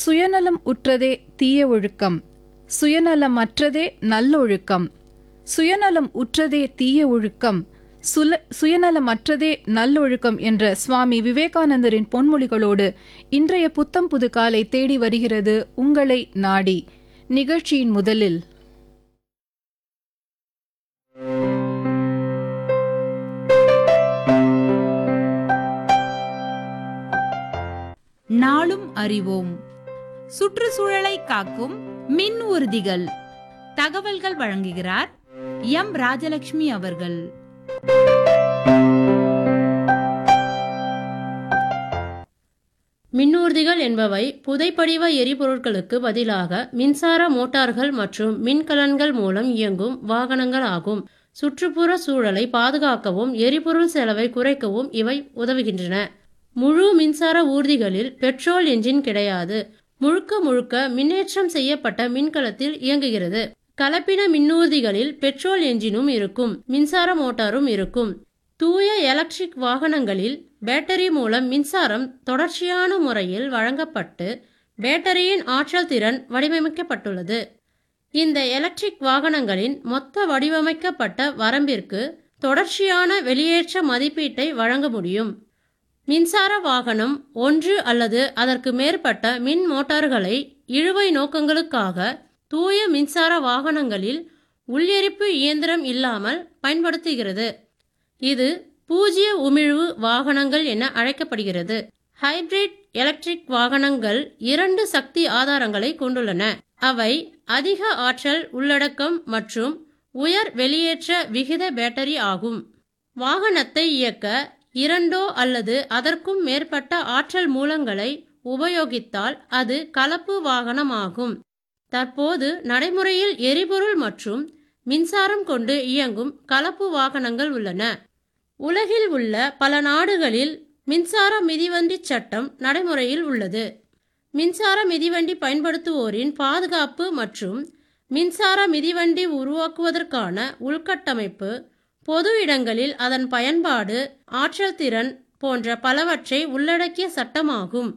சுயநலம் உற்றதே தீய ஒழுக்கம் சுயநலமற்றதே நல்லொழுக்கம் சுயநலம் உற்றதே தீய ஒழுக்கம் சுல சுயநலமற்றதே நல்லொழுக்கம் என்ற சுவாமி விவேகானந்தரின் பொன்மொழிகளோடு இன்றைய புத்தம் புது காலை தேடி வருகிறது உங்களை நாடி நிகழ்ச்சியின் முதலில் நாளும் அறிவோம் சுற்றுச்சூழலை காக்கும் மின் ஊர்திகள் தகவல்கள் வழங்குகிறார் எம் ராஜலட்சுமி அவர்கள் மின்னூர்திகள் என்பவை புதைப்படிவ எரிபொருட்களுக்கு பதிலாக மின்சார மோட்டார்கள் மற்றும் மின்கலன்கள் மூலம் இயங்கும் வாகனங்கள் ஆகும் சுற்றுப்புற சூழலை பாதுகாக்கவும் எரிபொருள் செலவை குறைக்கவும் இவை உதவுகின்றன முழு மின்சார ஊர்திகளில் பெட்ரோல் என்ஜின் கிடையாது முழுக்க முழுக்க மின்னேற்றம் செய்யப்பட்ட மின்கலத்தில் இயங்குகிறது கலப்பின மின்னூர்திகளில் பெட்ரோல் என்ஜினும் இருக்கும் மின்சார மோட்டாரும் இருக்கும் தூய எலக்ட்ரிக் வாகனங்களில் பேட்டரி மூலம் மின்சாரம் தொடர்ச்சியான முறையில் வழங்கப்பட்டு பேட்டரியின் ஆற்றல் திறன் வடிவமைக்கப்பட்டுள்ளது இந்த எலக்ட்ரிக் வாகனங்களின் மொத்த வடிவமைக்கப்பட்ட வரம்பிற்கு தொடர்ச்சியான வெளியேற்ற மதிப்பீட்டை வழங்க முடியும் மின்சார வாகனம் ஒன்று அல்லது அதற்கு மேற்பட்ட மின் மோட்டார்களை இழுவை நோக்கங்களுக்காக தூய மின்சார வாகனங்களில் உள்ளெரிப்பு இயந்திரம் இல்லாமல் பயன்படுத்துகிறது இது பூஜ்ய உமிழ்வு வாகனங்கள் என அழைக்கப்படுகிறது ஹைபிரிட் எலக்ட்ரிக் வாகனங்கள் இரண்டு சக்தி ஆதாரங்களை கொண்டுள்ளன அவை அதிக ஆற்றல் உள்ளடக்கம் மற்றும் உயர் வெளியேற்ற விகித பேட்டரி ஆகும் வாகனத்தை இயக்க இரண்டோ அல்லது அதற்கும் மேற்பட்ட ஆற்றல் மூலங்களை உபயோகித்தால் அது கலப்பு வாகனமாகும் தற்போது நடைமுறையில் எரிபொருள் மற்றும் மின்சாரம் கொண்டு இயங்கும் கலப்பு வாகனங்கள் உள்ளன உலகில் உள்ள பல நாடுகளில் மின்சார மிதிவண்டி சட்டம் நடைமுறையில் உள்ளது மின்சார மிதிவண்டி பயன்படுத்துவோரின் பாதுகாப்பு மற்றும் மின்சார மிதிவண்டி உருவாக்குவதற்கான உள்கட்டமைப்பு பொது இடங்களில் அதன் பயன்பாடு ஆற்றல் திறன் போன்ற பலவற்றை உள்ளடக்கிய சட்டமாகும்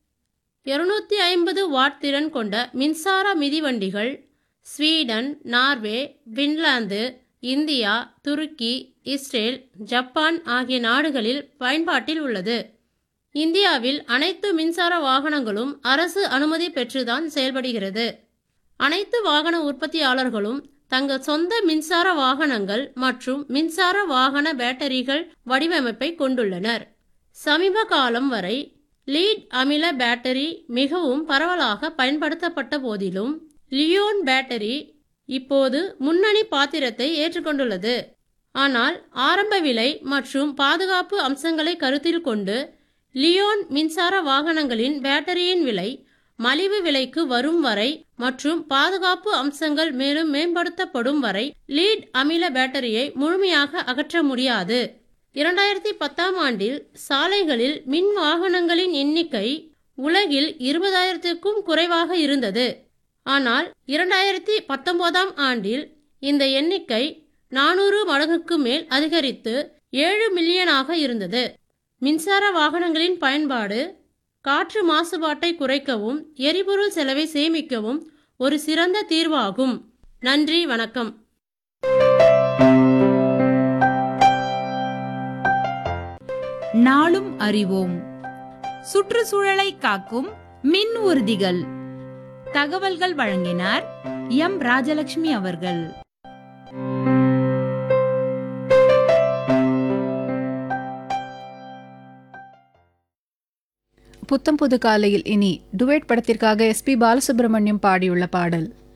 இருநூத்தி ஐம்பது வாட் திறன் கொண்ட மின்சார மிதிவண்டிகள் ஸ்வீடன் நார்வே பின்லாந்து இந்தியா துருக்கி இஸ்ரேல் ஜப்பான் ஆகிய நாடுகளில் பயன்பாட்டில் உள்ளது இந்தியாவில் அனைத்து மின்சார வாகனங்களும் அரசு அனுமதி பெற்றுதான் செயல்படுகிறது அனைத்து வாகன உற்பத்தியாளர்களும் தங்கள் சொந்த மின்சார வாகனங்கள் மற்றும் மின்சார வாகன பேட்டரிகள் வடிவமைப்பை கொண்டுள்ளனர் சமீப காலம் வரை லீட் அமில பேட்டரி மிகவும் பரவலாக பயன்படுத்தப்பட்ட போதிலும் லியோன் பேட்டரி இப்போது முன்னணி பாத்திரத்தை ஏற்றுக்கொண்டுள்ளது ஆனால் ஆரம்ப விலை மற்றும் பாதுகாப்பு அம்சங்களை கருத்தில் கொண்டு லியோன் மின்சார வாகனங்களின் பேட்டரியின் விலை மலிவு விலைக்கு வரும் வரை மற்றும் பாதுகாப்பு அம்சங்கள் மேலும் மேம்படுத்தப்படும் வரை லீட் அமில பேட்டரியை முழுமையாக அகற்ற முடியாது இரண்டாயிரத்தி பத்தாம் ஆண்டில் சாலைகளில் மின் வாகனங்களின் எண்ணிக்கை உலகில் இருபதாயிரத்திற்கும் குறைவாக இருந்தது ஆனால் இரண்டாயிரத்தி பத்தொன்பதாம் ஆண்டில் இந்த எண்ணிக்கை நானூறு மடங்குக்கு மேல் அதிகரித்து ஏழு மில்லியனாக இருந்தது மின்சார வாகனங்களின் பயன்பாடு காற்று மாசுபாட்டை குறைக்கவும் எரிபொருள் செலவை சேமிக்கவும் ஒரு சிறந்த தீர்வாகும் நன்றி வணக்கம் நாளும் அறிவோம் சுற்றுச்சூழலை காக்கும் மின் ஊர்திகள் தகவல்கள் வழங்கினார் எம் ராஜலட்சுமி அவர்கள் புத்தம் புது காலையில் இனி டுவேட் படத்திற்காக எஸ்பி பாலசுப்ரமணியம் பாடியுள்ள பாடல்